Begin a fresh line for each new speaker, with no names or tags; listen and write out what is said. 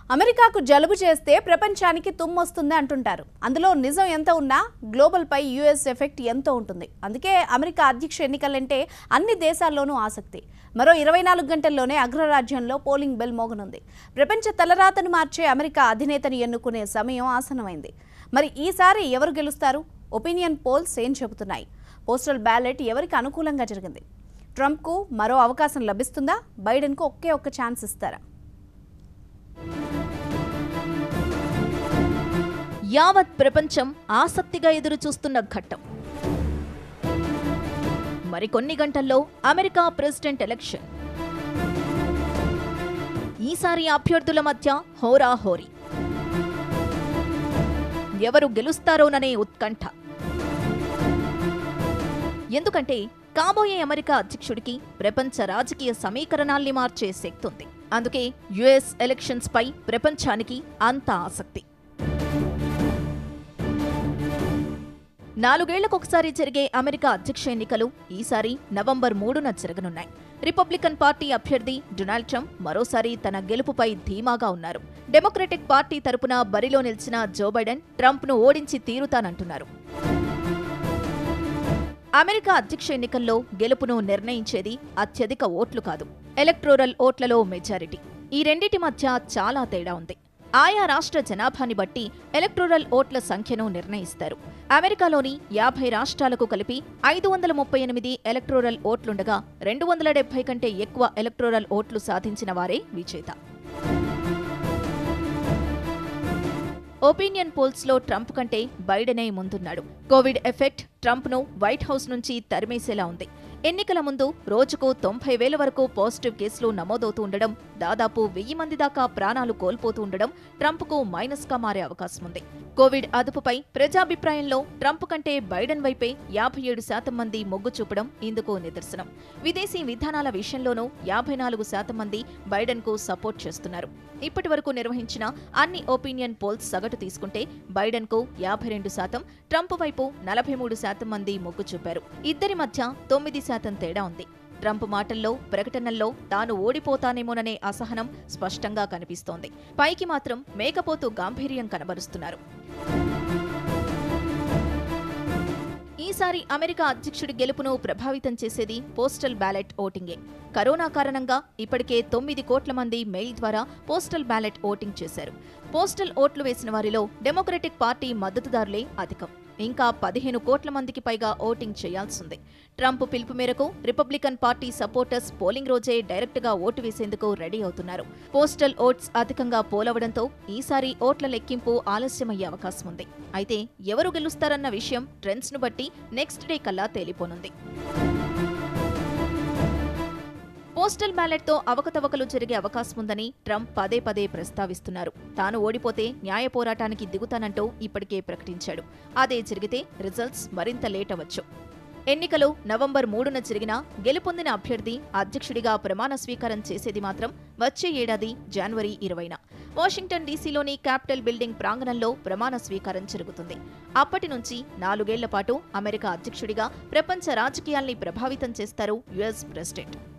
అమెరికాకు జలుబు చేస్తే ప్రపంచానికి తుమ్మొస్తుంది అంటుంటారు అందులో నిజం ఎంత ఉన్నా గ్లోబల్ పై యుఎస్ ఎఫెక్ట్ ఎంతో ఉంటుంది అందుకే అమెరికా అధ్యక్ష ఎన్నికలంటే అన్ని దేశాల్లోనూ ఆసక్తి మరో ఇరవై నాలుగు గంటల్లోనే అగ్రరాజ్యంలో పోలింగ్ బెల్ మోగనుంది ప్రపంచ తలరాతను మార్చే అమెరికా అధినేతను ఎన్నుకునే సమయం ఆసనమైంది మరి ఈసారి ఎవరు గెలుస్తారు ఒపీనియన్ పోల్స్ ఏం చెబుతున్నాయి పోస్టల్ బ్యాలెట్ ఎవరికి అనుకూలంగా జరిగింది ట్రంప్కు మరో అవకాశం లభిస్తుందా బైడెన్కు ఒకే ఒక్క ఛాన్స్ ఇస్తారా
యావత్ ప్రపంచం ఆసక్తిగా ఎదురు చూస్తున్న ఘట్టం మరికొన్ని గంటల్లో అమెరికా ప్రెసిడెంట్ ఎలక్షన్ ఈసారి అభ్యర్థుల మధ్య హోరాహోరీ ఎవరు గెలుస్తారోననే ఉత్కంఠ ఎందుకంటే కాబోయే అమెరికా అధ్యక్షుడికి ప్రపంచ రాజకీయ సమీకరణాల్ని మార్చే శక్తి ఉంది అందుకే యుఎస్ ఎలక్షన్స్ పై ప్రపంచానికి అంత ఆసక్తి నాలుగేళ్లకొకసారి జరిగే అమెరికా అధ్యక్ష ఎన్నికలు ఈసారి నవంబర్ మూడున జరగనున్నాయి రిపబ్లికన్ పార్టీ అభ్యర్థి డొనాల్డ్ ట్రంప్ మరోసారి తన గెలుపుపై ధీమాగా ఉన్నారు డెమోక్రటిక్ పార్టీ తరపున బరిలో నిలిచిన జో బైడెన్ ట్రంప్ను ఓడించి తీరుతానంటున్నారు అమెరికా అధ్యక్ష ఎన్నికల్లో గెలుపును నిర్ణయించేది అత్యధిక ఓట్లు కాదు ఎలక్టోరల్ ఓట్లలో మెజారిటీ ఈ రెండిటి మధ్య చాలా తేడా ఉంది ఆయా రాష్ట్ర జనాభాని బట్టి ఎలక్టోరల్ ఓట్ల సంఖ్యను నిర్ణయిస్తారు అమెరికాలోని యాభై రాష్ట్రాలకు కలిపి ఐదు వందల ముప్పై ఎనిమిది ఎలక్టోరల్ ఓట్లుండగా రెండు వందల డెబ్బై కంటే ఎక్కువ ఎలక్టోరల్ ఓట్లు సాధించిన వారే విజేత ఒపీనియన్ పోల్స్ లో ట్రంప్ కంటే బైడెనే ముందున్నాడు కోవిడ్ ఎఫెక్ట్ ట్రంప్ ను వైట్ హౌస్ నుంచి తరిమేసేలా ఉంది ఎన్నికల ముందు రోజుకు తొంభై వేల వరకు పాజిటివ్ కేసులు నమోదవుతూ ఉండడం దాదాపు వెయ్యి మంది దాకా ప్రాణాలు కోల్పోతూ ఉండడం ట్రంప్ కు మైనస్ గా మారే అవకాశం ఉంది కోవిడ్ అదుపుపై ప్రజాభిప్రాయంలో ట్రంప్ కంటే బైడెన్ వైపే యాభై ఏడు శాతం మంది మొగ్గు చూపడం ఇందుకు నిదర్శనం విదేశీ విధానాల విషయంలోనూ యాభై నాలుగు శాతం మంది బైడెన్ కు సపోర్ట్ చేస్తున్నారు ఇప్పటి వరకు నిర్వహించిన అన్ని ఒపీనియన్ పోల్స్ సగటు తీసుకుంటే బైడెన్ కు యాభై రెండు శాతం ట్రంప్ వైపు నలభై మూడు శాతం మంది మొగ్గు చూపారు ఇద్దరి మధ్య తొమ్మిది శాతం తేడా ఉంది ట్రంప్ మాటల్లో ప్రకటనల్లో తాను ఓడిపోతానేమోననే అసహనం స్పష్టంగా కనిపిస్తోంది పైకి మాత్రం మేకపోతూ గాంభీర్యం కనబరుస్తున్నారు ఈసారి అమెరికా అధ్యక్షుడి గెలుపును ప్రభావితం చేసేది పోస్టల్ బ్యాలెట్ ఓటింగే కరోనా కారణంగా ఇప్పటికే తొమ్మిది కోట్ల మంది మెయిల్ ద్వారా పోస్టల్ బ్యాలెట్ ఓటింగ్ చేశారు పోస్టల్ ఓట్లు వేసిన వారిలో డెమోక్రటిక్ పార్టీ మద్దతుదారులే అధికం ఇంకా పదిహేను కోట్ల మందికి పైగా ఓటింగ్ చేయాల్సింది ట్రంప్ పిలుపు మేరకు రిపబ్లికన్ పార్టీ సపోర్టర్స్ పోలింగ్ రోజే డైరెక్ట్ గా ఓటు వేసేందుకు రెడీ అవుతున్నారు పోస్టల్ ఓట్స్ అధికంగా పోలవడంతో ఈసారి ఓట్ల లెక్కింపు ఆలస్యమయ్యే అవకాశం ఉంది అయితే ఎవరు గెలుస్తారన్న విషయం ట్రెండ్స్ ను బట్టి నెక్స్ట్ డే కల్లా తేలిపోనుంది పోస్టల్ బ్యాలెట్తో అవకతవకలు జరిగే అవకాశం ఉందని ట్రంప్ పదే పదే ప్రస్తావిస్తున్నారు తాను ఓడిపోతే న్యాయ పోరాటానికి దిగుతానంటూ ఇప్పటికే ప్రకటించాడు అదే జరిగితే రిజల్ట్స్ మరింత లేట్ అవ్వచ్చు ఎన్నికలు నవంబర్ మూడున జరిగినా గెలుపొందిన అభ్యర్థి అధ్యక్షుడిగా ప్రమాణ స్వీకారం చేసేది మాత్రం వచ్చే ఏడాది జనవరి ఇరవైన వాషింగ్టన్ డీసీలోని క్యాపిటల్ బిల్డింగ్ ప్రాంగణంలో ప్రమాణ స్వీకారం జరుగుతుంది అప్పటి నుంచి నాలుగేళ్ల పాటు అమెరికా అధ్యక్షుడిగా ప్రపంచ రాజకీయాల్ని ప్రభావితం చేస్తారు యుఎస్ ప్రెసిడెంట్